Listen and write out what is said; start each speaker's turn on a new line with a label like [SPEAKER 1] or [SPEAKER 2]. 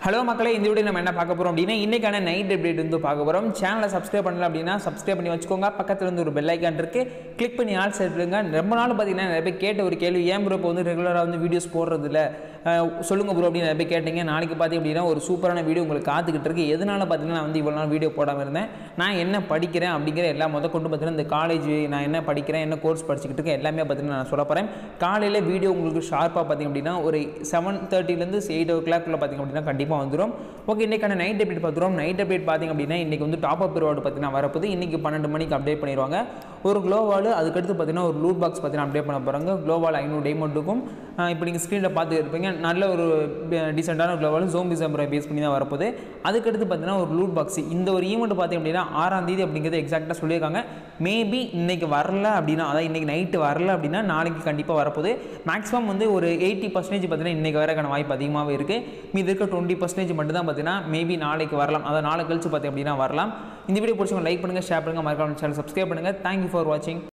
[SPEAKER 1] hello மக்களே இந்த video நம்ம என்ன பார்க்க போகிறோம் அப்படின்னா இன்றைக்கான நைட் அப்டேட் வந்து பார்க்க போகிறோம் சேனலை சப்ஸ்கிரைப் பண்ணல அப்படின்னா சப்ஸ்கிரைப் பண்ணி வச்சுக்கோங்க பக்கத்தில் இருந்து ஒரு பெல் ஐக்கான் இருக்குது கிளிக் பண்ணி ஆல் சேர்த்துருங்க ரொம்ப நாள் பார்த்தீங்கன்னா நிறைய பேர் கேட்ட ஒரு கேள்வி ஏன் ப்ரோ இப்போ வந்து ரெகுலராக வந்து வீடியோஸ் போடுறதில்ல அஹ், சொல்லுங்க ப்ரோ அப்படின்னு நிறைய பேர் கேட்டீங்க நாளைக்கு பார்த்தீங்க அப்படின்னா ஒரு சூப்பரான வீடியோ உங்களுக்கு காத்துக்கிட்டு இருக்கு எதனால பார்த்தீங்கன்னா நான் வந்து இவ்வளோ நாள் வீடியோ போடாமல் இருந்தேன் நான் என்ன படிக்கிறேன் அப்படிங்கிற எல்லா முத கொண்டு பார்த்தீங்கன்னா இந்த காலேஜ் நான் என்ன படிக்கிறேன் என்ன கோர்ஸ் படிச்சுக்கிட்டு இருக்கேன் எல்லாமே பார்த்தீங்கன்னா நான் சொல்ல போகிறேன் காலையில் வீடியோ உங்களுக்கு ஷார்ப்பாக பார்த்தீங்க அப்படின்னா ஒரு செவன் தேர்ட்டிலேருந்து எயிட் ஓ கிளாக்குள்ள பார்த்தீங்க அப்படின்னா கண்டிப்பாக வந்துடும் ஓகே இன்றைக்கான நைட் அப்டேட் பார்த்துருவோம் நைட் அப்டேட் பார்த்தீங்க அப்படின்னா இன்றைக்கி வந்து டாப் அப் ரிவார்டு பார்த்தீங்கன்னா வரப்போது இன்றைக்கி பன்னெண்டு மணிக்கு அப்டேட் பண்ணிடுவாங்க ஒரு க்ளோவால் அதுக்கடுத்து பார்த்தீங்கன்னா ஒரு லூட் பாக்ஸ் பார்த்தீங்கன்னா அப்டேட் பண்ண போகிறாங்க க்ளோவால் ஐநூறு டைமண்டுக்கும் இப்போ நீங்கள் ஸ்க்ரீனில் பார்த்து இருப்பீங்க நல்ல ஒரு டீசெண்டான க்ளோவால் ஜோம்பி ஜம்பரை பேஸ் பண்ணி தான் வரப்போகுது அதுக்கடுத்து பார்த்தீங்கன்னா ஒரு லூட் பாக்ஸ் இந்த ஒரு ஈவெண்ட் பார்த்தீங்க அப்படின்னா ஆறாம் தேதி அப்படிங்கிறது எக்ஸாக்டாக சொல்லியிருக்காங்க மேபி இன்னைக்கு வரல அப்படின்னா அதாவது இன்னைக்கு நைட்டு வரல அப்படின்னா நாளைக்கு கண்டிப்பாக வரப்போகுது மேக்ஸிமம் வந்து ஒரு எயிட்டி பர்சன்டேஜ் பார்த்தீங்கன்னா இன்றைக்கி வரக்கான வாய்ப்பு அதிகமாகவே இருக்குது மீதி இருக்க டுவெண்ட்டி பர்சன்டேஜ் மட்டும் தான் பார்த்தீங்கன்னா மேபி நாளைக்கு வரலாம் அதாவது நாளை கழிச்சு பார்த்தீங்க அப்படின்னா வரலாம் இந்த வீடியோ பிடிச்சவங்க லைக் பண்ணுங்கள் ஷேர் பண்ணுங்கள் மறக்காம சேனல் சப்ஸ்கிரைப் பண்ணுங்கள் தேங்க்யூ ஃபார் வாட்சிங்